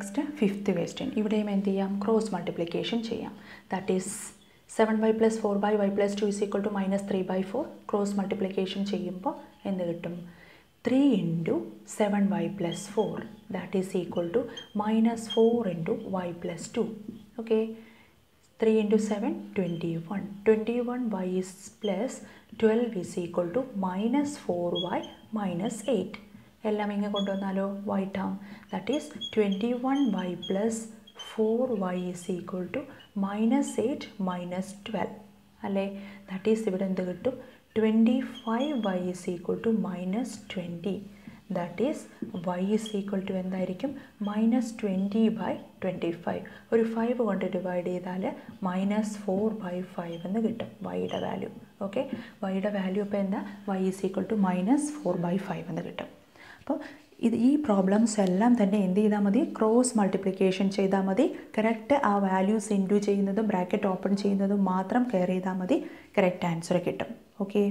next fifth question ഇവിടെയും എന്ത് ചെയ്യാം ക്രോസ് മൾട്ടിപ്ലിക്കേഷൻ ചെയ്യാം that is seven y plus four by y plus two is equal to minus three by four cross multiplication ചെയ്യുമ്പോൾ എന്ത് കിട്ടും three into seven y plus four that is equal to minus four into y plus two okay three into seven twenty one twenty one y is plus twelve is equal to minus four y minus eight എല്ലാം ഇങ്ങനെ കൊണ്ടുവന്നാലോ y term that is twenty one y plus four y is equal to minus eight minus twelve അല്ലേ that is ഇവിടെ എന്ത് കിട്ടും twenty five y is equal to minus twenty that is y is equal to എന്തായിരിക്കും minus twenty by twenty five ഒരു five കൊണ്ട് divide ചെയ്താൽ minus four by five എന്ന് കിട്ടും വൈയുടെ വാല്യൂ ഓക്കെ വൈയുടെ വാല്യൂ ഇപ്പോൾ എന്താ y is equal to minus four by five എന്ന് കിട്ടും അപ്പോൾ ഇത് ഈ പ്രോബ്ലംസ് എല്ലാം തന്നെ എന്ത് ചെയ്താൽ മതി ക്രോസ് മൾട്ടിപ്ലിക്കേഷൻ ചെയ്താൽ മതി കറക്റ്റ് ആ വാല്യൂസ് ഇൻറ്റു ചെയ്യുന്നതും ബ്രാക്കറ്റ് ഓപ്പൺ ചെയ്യുന്നതും മാത്രം കെയർ ചെയ്താൽ മതി കറക്റ്റ് ആൻസർ കിട്ടും ഓക്കെ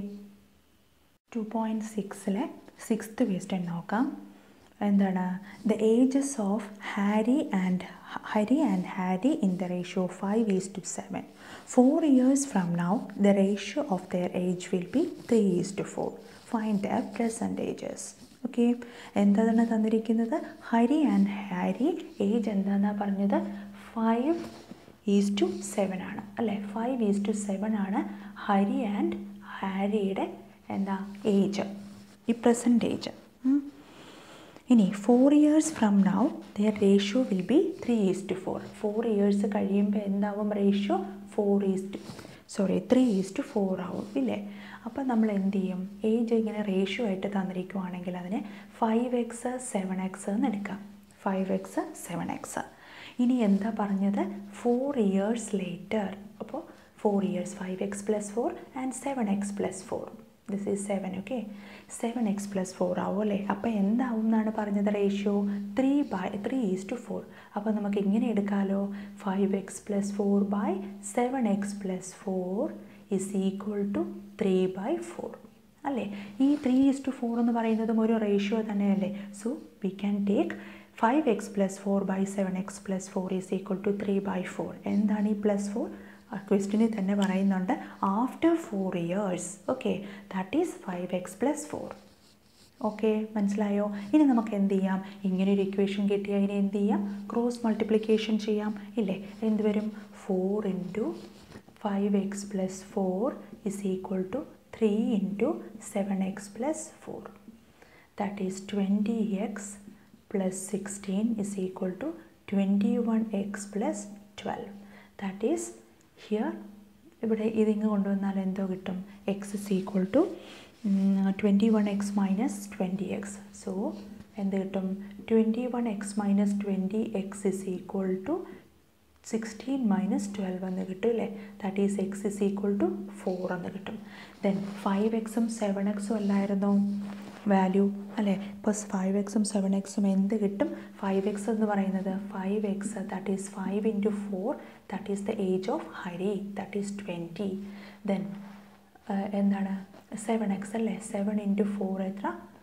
ടു പോയിൻറ്റ് സിക്സിലെ സിക്സ്ത് ക്വസ്റ്റ്യൻ നോക്കാം എന്താണ് the ages of Harry and Hari and Harry in the ratio five is to seven four years from now the ratio of their age will be three is to four find the present ages okay എന്താണ് തന്നിരിക്കുന്നത് Hari and Harry age എന്താണെന്നാണ് പറഞ്ഞത് five is to seven ആണ് അല്ലേ five is to seven ആണ് Hari and ഹാരിയുടെ എന്താ age ഈ present age ഇനി four years from now their ratio will be three is to four four years കഴിയുമ്പോൾ എന്താവും ratio four is to sorry three is to four ആവും ഇല്ലേ അപ്പോൾ നമ്മൾ എന്ത് ചെയ്യും ഏജ് ഇങ്ങനെ റേഷ്യോ ആയിട്ട് തന്നിരിക്കുവാണെങ്കിൽ അതിന് ഫൈവ് എക്സ് സെവൻ എക്സ് എന്ന് എടുക്കാം ഫൈവ് എക്സ് സെവൻ എക്സ് ഇനി എന്താ പറഞ്ഞത് ഫോർ ഇയേഴ്സ് ലേറ്റർ അപ്പോൾ four years five x plus four and seven x plus four this is seven okay seven x plus four ആവും അല്ലേ അപ്പോൾ എന്താവും എന്നാണ് പറഞ്ഞത് ratio three by three is to four അപ്പോൾ നമുക്ക് ഇങ്ങനെ എടുക്കാമല്ലോ five x plus four by seven x plus four is equal to three by four അല്ലേ ഈ ത്രീ ഈസ് ടു ഫോർ എന്ന് പറയുന്നതും ഒരു റേഷ്യോ തന്നെയല്ലേ so we can take five x plus four by seven x plus four is equal to three by four എന്താണ് ഈ plus four ക്വസ്റ്റിനിൽ തന്നെ പറയുന്നുണ്ട് after four years okay that is five x plus four okay മനസ്സിലായോ ഇനി നമുക്ക് എന്ത് ചെയ്യാം ഇങ്ങനെ ഒരു ഇക്വേഷൻ കിട്ടിയാൽ ഇനി എന്ത് ചെയ്യാം ക്രോസ് മൾട്ടിപ്ലിക്കേഷൻ ചെയ്യാം ഇല്ലേ എന്ത് വരും four into five x plus four is equal to three into seven x plus four that is twenty x plus sixteen is equal to twenty one x plus twelve that is here ഇവിടെ ഇതിങ്ങ് കൊണ്ടുവന്നാൽ എന്തോ കിട്ടും x is equal to twenty one x minus twenty x so എന്ത് കിട്ടും twenty one x minus twenty x is equal to sixteen minus twelve എന്ന് കിട്ടും അല്ലേ that is x is equal to four എന്ന് കിട്ടും ദെൻ ഫൈവ് എക്സും seven എക്സും അല്ലായിരുന്നോ വാല്യൂ അല്ലേ ഇപ്പോൾ ഫൈവ് എക്സും സെവൻ എക്സും എന്ത് കിട്ടും ഫൈവ് എക്സ് എന്ന് പറയുന്നത് five x that is five into four that is the age of Hari that is twenty then എന്താണ് സെവൻ എക്സ് അല്ലേ സെവൻ ഇൻറ്റു ഫോർ എത്ര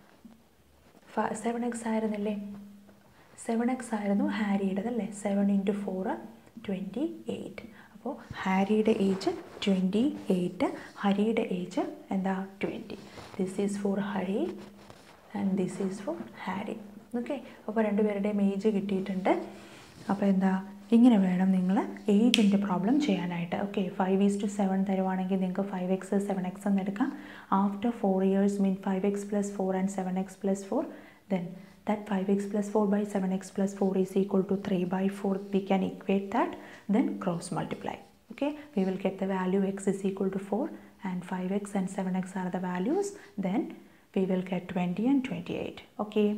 സെവൻ എക്സ് ആയിരുന്നില്ലേ സെവൻ എക്സ് ആയിരുന്നു ഹാരിയുടേത് അല്ലേ seven into four twenty eight അപ്പോൾ ഹാരിയുടെ ഏജ് ട്വൻറ്റി എയ്റ്റ് ഹരിയുടെ ഏജ് എന്താ twenty this is for Hari and this is for Harry okay അപ്പോൾ രണ്ടുപേരുടെയും ഏജ് കിട്ടിയിട്ടുണ്ട് അപ്പോൾ എന്താ ഇങ്ങനെ വേണം നിങ്ങൾ ഏജിൻ്റെ പ്രോബ്ലം ചെയ്യാനായിട്ട് okay five is to seven തരുവാണെങ്കിൽ നിങ്ങൾക്ക് ഫൈവ് എക്സ് സെവൻ എക്സ് എന്ന് എടുക്കാം after four years mean five x plus four and seven x plus four then that 5x plus 4 by 7x plus 4 is equal to 3 by 4 we can equate that then cross multiply okay we will get the value x is equal to 4 and 5x and 7x are the values then we will get 20 and 28 okay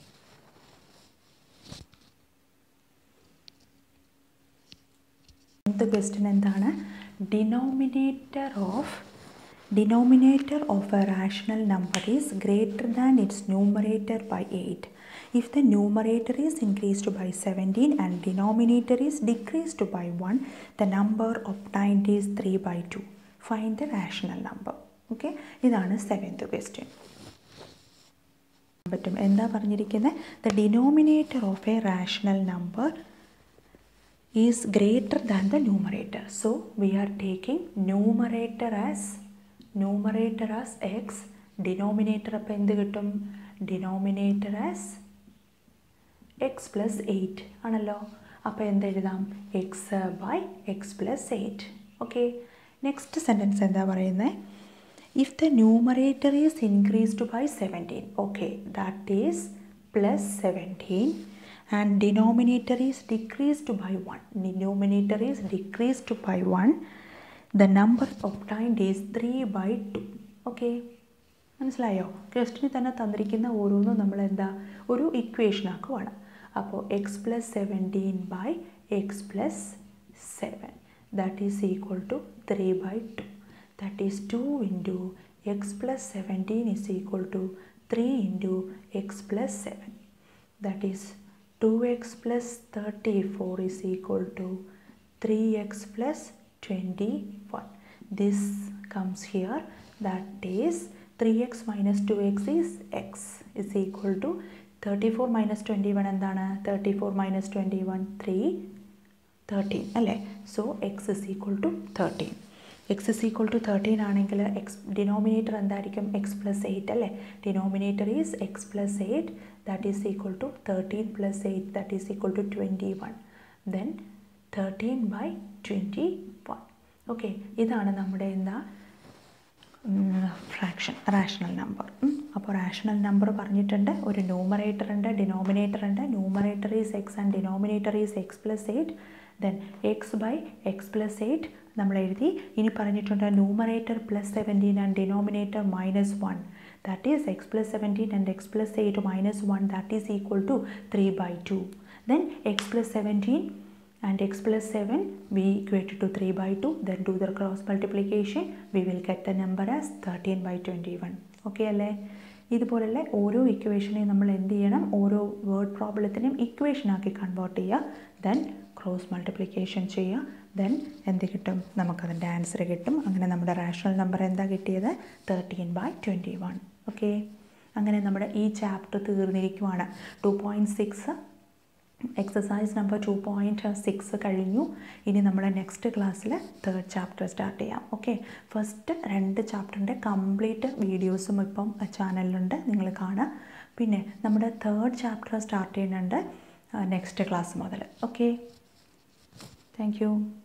the question എന്താണ് denominator of denominator of a rational number is greater than its numerator by 8 if the numerator is increased by 17 and denominator is decreased by 1 the number obtained is 3 by 2 find the rational number okay ഇതാണ് seventh question പറ്റും എന്താ പറഞ്ഞിരിക്കുന്നത് the denominator of a rational number is greater than the numerator so we are taking numerator as numerator as x denominator അപ്പോൾ എന്ത് കിട്ടും denominator as x plus eight ആണല്ലോ അപ്പോൾ എന്തെഴുതാം x by x plus eight okay next sentence എന്താ പറയുന്നത് if the numerator is increased by seventeen okay that is plus seventeen and denominator is decreased by one denominator is decreased by one the number obtained is three by two okay മനസ്സിലായോ ക്വസ്റ്റിന് തന്നെ തന്നിരിക്കുന്ന ഓരോന്നും നമ്മൾ എന്താ ഒരു equation ആക്കുവാണ് അപ്പോൾ x plus seventeen by x plus seven that is equal to three by two that is two into x plus seventeen is equal to three into x plus seven that is two x plus thirty four is equal to three x plus twenty one this comes here that is 3x minus 2x is x is equal to 34 minus 21 എന്താണ് 34 minus 21 3 13 അല്ലേ so x is equal to thirteen x is equal to thirteen ആണെങ്കിൽ x denominator എന്തായിരിക്കും x plus eight അല്ലേ denominator is x plus eight that is equal to thirteen plus eight that is equal to twenty one then thirteen by twenty one okay ഇതാണ് നമ്മുടെ എന്താ fraction rational number അപ്പോൾ rational number പറഞ്ഞിട്ടുണ്ട് ഒരു numerator ഉണ്ട് denominator ഉണ്ട് numerator is x and denominator is x plus eight then x by x plus eight നമ്മൾ എഴുതി ഇനി പറഞ്ഞിട്ടുണ്ട് numerator plus seventeen and denominator minus one that is x plus seventeen and x plus eight minus one that is equal to three by two then x plus seventeen and x plus 7 we equate to 3 by 2 then do the cross multiplication we will get the number as 13 by 21 okay അല്ലേ ഇതുപോലുള്ള ഓരോ ഇക്വേഷനെയും നമ്മൾ എന്ത് ചെയ്യണം ഓരോ word പ്രോബ്ലത്തിനെയും ഇക്വേഷനാക്കി കൺവേർട്ട് ചെയ്യുക ദെൻ ക്രോസ് മൾട്ടിപ്ലിക്കേഷൻ ചെയ്യുക ദെൻ എന്ത് കിട്ടും നമുക്കതിൻ്റെ ആൻസർ കിട്ടും അങ്ങനെ നമ്മുടെ റാഷണൽ നമ്പർ എന്താ കിട്ടിയത് thirteen by twenty one okay അങ്ങനെ നമ്മുടെ ഈ ചാപ്റ്റർ തീർന്നിരിക്കുവാണ് two point six exercise number two point six കഴിഞ്ഞു ഇനി നമ്മൾ നെക്സ്റ്റ് ക്ലാസ്സിൽ തേർഡ് ചാപ്റ്റർ സ്റ്റാർട്ട് ചെയ്യാം ഓക്കെ ഫസ്റ്റ് രണ്ട് ചാപ്റ്ററിൻ്റെ കംപ്ലീറ്റ് വീഡിയോസും ഇപ്പം ചാനലിലുണ്ട് നിങ്ങൾ കാണുക പിന്നെ നമ്മുടെ തേർഡ് ചാപ്റ്റർ സ്റ്റാർട്ട് ചെയ്യുന്നുണ്ട് നെക്സ്റ്റ് ക്ലാസ് മുതൽ ഓക്കെ താങ്ക് യു